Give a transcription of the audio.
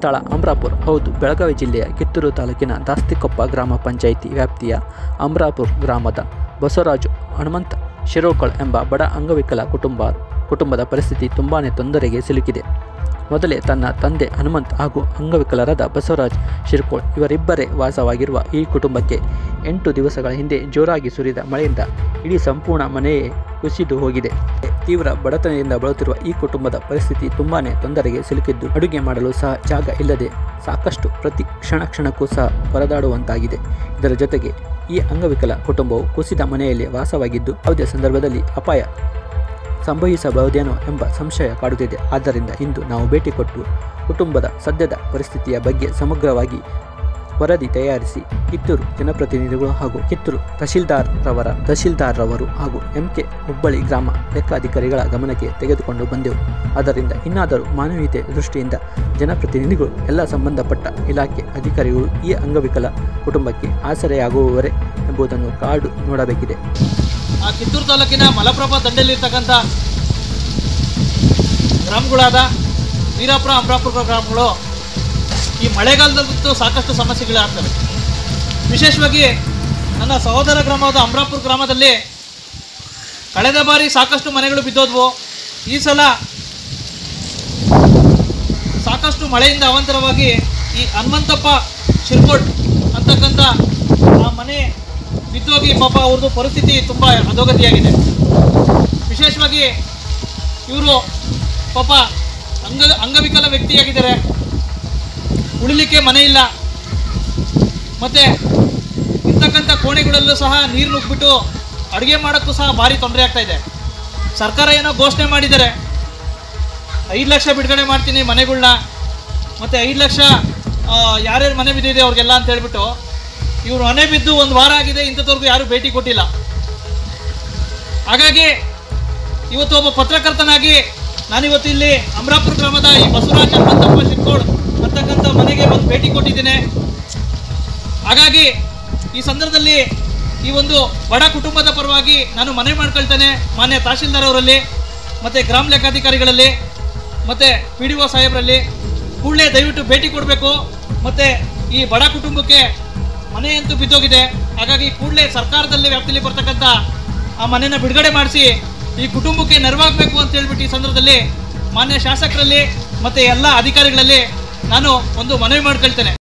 ಸ್ಥಳ ಅಮ್ರಾಪುರ್ ಹೌದು ಬೆಳಗಾವಿ ಜಿಲ್ಲೆಯ ಕಿತ್ತೂರು ತಾಲೂಕಿನ ದಾಸ್ತಿಕೊಪ್ಪ ಗ್ರಾಮ ಪಂಚಾಯಿತಿ ವ್ಯಾಪ್ತಿಯ ಅಮ್ರಾಪುರ್ ಗ್ರಾಮದ ಬಸವರಾಜು ಹನುಮಂತ ಶಿರೋಕಳ್ ಎಂಬ ಬಡ ಅಂಗವಿಕಲ ಕುಟುಂಬ ಕುಟುಂಬದ ಪರಿಸ್ಥಿತಿ ತುಂಬಾ ತೊಂದರೆಗೆ ಸಿಲುಕಿದೆ ಮೊದಲೇ ತನ್ನ ತಂದೆ ಹನುಮಂತ್ ಹಾಗೂ ಅಂಗವಿಕಲರಾದ ಬಸವರಾಜ್ ಶಿರ್ಕೋಳ್ ಇವರಿಬ್ಬರೇ ವಾಸವಾಗಿರುವ ಈ ಕುಟುಂಬಕ್ಕೆ ಎಂಟು ದಿವಸಗಳ ಹಿಂದೆ ಜೋರಾಗಿ ಸುರಿದ ಮಳೆಯಿಂದ ಇಡೀ ಸಂಪೂರ್ಣ ಮನೆಯೇ ಕುಸಿದು ಹೋಗಿದೆ ತೀವ್ರ ಬಡತನದಿಂದ ಬಳಲುತ್ತಿರುವ ಈ ಕುಟುಂಬದ ಪರಿಸ್ಥಿತಿ ತುಂಬಾನೇ ತೊಂದರೆಗೆ ಸಿಲುಕಿದ್ದು ಅಡುಗೆ ಮಾಡಲು ಸಹ ಜಾಗ ಇಲ್ಲದೆ ಸಾಕಷ್ಟು ಪ್ರತಿ ಕ್ಷಣ ಕ್ಷಣಕ್ಕೂ ಸಹ ಪರದಾಡುವಂತಾಗಿದೆ ಇದರ ಜೊತೆಗೆ ಈ ಅಂಗವಿಕಲ ಕುಟುಂಬವು ಕುಸಿದ ಮನೆಯಲ್ಲಿ ವಾಸವಾಗಿದ್ದು ಯಾವುದೇ ಸಂದರ್ಭದಲ್ಲಿ ಅಪಾಯ ಸಂಭವಿಸಬಹುದೇನೋ ಎಂಬ ಸಂಶಯ ಕಾಡುತ್ತಿದೆ ಆದ್ದರಿಂದ ಇಂದು ನಾವು ಭೇಟಿ ಕೊಟ್ಟು ಕುಟುಂಬದ ಸದ್ಯದ ಪರಿಸ್ಥಿತಿಯ ಬಗ್ಗೆ ಸಮಗ್ರವಾಗಿ ವರದಿ ತಯಾರಿಸಿ ಕಿತ್ತೂರು ಜನಪ್ರತಿನಿಧಿಗಳು ಹಾಗೂ ಕಿತ್ತೂರು ತಹಶೀಲ್ದಾರ್ರವರ ತಹಶೀಲ್ದಾರ್ರವರು ಹಾಗೂ ಎಂಕೆ ಹುಬ್ಬಳ್ಳಿ ಗ್ರಾಮ ಲೆಕ್ಕಾಧಿಕಾರಿಗಳ ಗಮನಕ್ಕೆ ತೆಗೆದುಕೊಂಡು ಬಂದೆವು ಆದ್ದರಿಂದ ಇನ್ನಾದರೂ ಮಾನವೀಯತೆ ದೃಷ್ಟಿಯಿಂದ ಜನಪ್ರತಿನಿಧಿಗಳು ಎಲ್ಲ ಸಂಬಂಧಪಟ್ಟ ಇಲಾಖೆ ಅಧಿಕಾರಿಗಳು ಈ ಅಂಗವಿಕಲ ಕುಟುಂಬಕ್ಕೆ ಆಸರೆಯಾಗುವವರೇ ಎಂಬುದನ್ನು ಕಾಡು ನೋಡಬೇಕಿದೆ ಆ ಕಿತ್ತೂರು ತಾಲೂಕಿನ ಮಲಪ್ರಭಾ ದಂಡೆಯಲ್ಲಿರ್ತಕ್ಕಂಥ ಗ್ರಾಮಗಳಾದ ವೀರಾಪುರ ಅಮರಾಪುರ ಗ್ರಾಮಗಳು ಈ ಮಳೆಗಾಲದಲ್ಲಂತೂ ಸಾಕಷ್ಟು ಸಮಸ್ಯೆಗಳಾಗ್ತವೆ ವಿಶೇಷವಾಗಿ ನನ್ನ ಸಹೋದರ ಗ್ರಾಮವಾದ ಅಮರಾಪುರ ಗ್ರಾಮದಲ್ಲಿ ಕಳೆದ ಬಾರಿ ಸಾಕಷ್ಟು ಮನೆಗಳು ಬಿದ್ದೋದ್ವು ಈ ಸಲ ಸಾಕಷ್ಟು ಮಳೆಯಿಂದ ಅವಾಂತರವಾಗಿ ಈ ಹನುಮಂತಪ್ಪ ಶಿರ್ಕೋಟ್ ಅಂತಕ್ಕಂಥ ಆ ಮನೆ ಬಿದ್ದೋಗಿ ಪಾಪ ಅವ್ರದ್ದು ಪರಿಸ್ಥಿತಿ ತುಂಬ ಅಧೋಗತಿಯಾಗಿದೆ ವಿಶೇಷವಾಗಿ ಇವರು ಪಾಪ ಅಂಗ ಅಂಗವಿಕಲ ವ್ಯಕ್ತಿಯಾಗಿದ್ದಾರೆ ಉಳಿಲಿಕ್ಕೆ ಮನೆ ಇಲ್ಲ ಮತ್ತು ಇರ್ತಕ್ಕಂಥ ಕೋಣೆಗಳಲ್ಲೂ ಸಹ ನೀರು ನುಗ್ಬಿಟ್ಟು ಅಡುಗೆ ಮಾಡೋಕ್ಕೂ ಸಹ ಭಾರಿ ತೊಂದರೆ ಆಗ್ತಾ ಇದೆ ಸರ್ಕಾರ ಏನೋ ಘೋಷಣೆ ಮಾಡಿದ್ದಾರೆ ಐದು ಲಕ್ಷ ಬಿಡುಗಡೆ ಮಾಡ್ತೀನಿ ಮನೆಗಳ್ನ ಮತ್ತು ಐದು ಲಕ್ಷ ಆ, ಯಾರ್ಯಾರು ಮನೆ ಬಿದ್ದಿದೆ ಅವ್ರಿಗೆಲ್ಲ ಅಂತ ಹೇಳ್ಬಿಟ್ಟು ಇವ್ರು ಮನೆ ಬಿದ್ದು ಒಂದು ವಾರ ಆಗಿದೆ ಇಂಥದ್ವರೆಗೂ ಯಾರೂ ಭೇಟಿ ಕೊಟ್ಟಿಲ್ಲ ಹಾಗಾಗಿ ಇವತ್ತು ಒಬ್ಬ ಪತ್ರಕರ್ತನಾಗಿ ನಾನಿವತ್ತು ಇಲ್ಲಿ ಅಮರಾಪುರ ಗ್ರಾಮದ ಈ ಬಸವರಾಜ್ ಹನುಮಂತಪ್ಪ ಶಿರ್ಕೋಡ್ ಅಂತಕ್ಕಂಥ ಮನೆಗೆ ಒಂದು ಭೇಟಿ ಕೊಟ್ಟಿದ್ದೇನೆ ಹಾಗಾಗಿ ಈ ಸಂದರ್ಭದಲ್ಲಿ ಈ ಒಂದು ಬಡ ಕುಟುಂಬದ ಪರವಾಗಿ ನಾನು ಮನವಿ ಮಾಡ್ಕೊಳ್ತೇನೆ ಮಾನ್ಯ ತಹಶೀಲ್ದಾರ್ ಅವರಲ್ಲಿ ಮತ್ತು ಗ್ರಾಮ ಲೆಕ್ಕಾಧಿಕಾರಿಗಳಲ್ಲಿ ಮತ್ತು ಪಿ ಡಿ ಒ ಸಾಹೇಬರಲ್ಲಿ ಕೂಡಲೇ ದಯವಿಟ್ಟು ಭೇಟಿ ಕೊಡಬೇಕು ಮತ್ತು ಈ ಬಡ ಕುಟುಂಬಕ್ಕೆ ಮನೆಯಂತೂ ಬಿದ್ದೋಗಿದೆ ಹಾಗಾಗಿ ಕೂಡಲೇ ಸರ್ಕಾರದಲ್ಲಿ ವ್ಯಾಪ್ತಿಯಲ್ಲಿ ಬರ್ತಕ್ಕಂಥ ಆ ಮನೆಯನ್ನು ಬಿಡುಗಡೆ ಮಾಡಿಸಿ ಈ ಕುಟುಂಬಕ್ಕೆ ನೆರವಾಗಬೇಕು ಅಂತ ಹೇಳ್ಬಿಟ್ಟು ಈ ಸಂದರ್ಭದಲ್ಲಿ ಮಾನ್ಯ ಶಾಸಕರಲ್ಲಿ ಮತ್ತು ಎಲ್ಲ ಅಧಿಕಾರಿಗಳಲ್ಲಿ ನಾನು ಒಂದು ಮನವಿ ಮಾಡ್ಕೊಳ್ತೇನೆ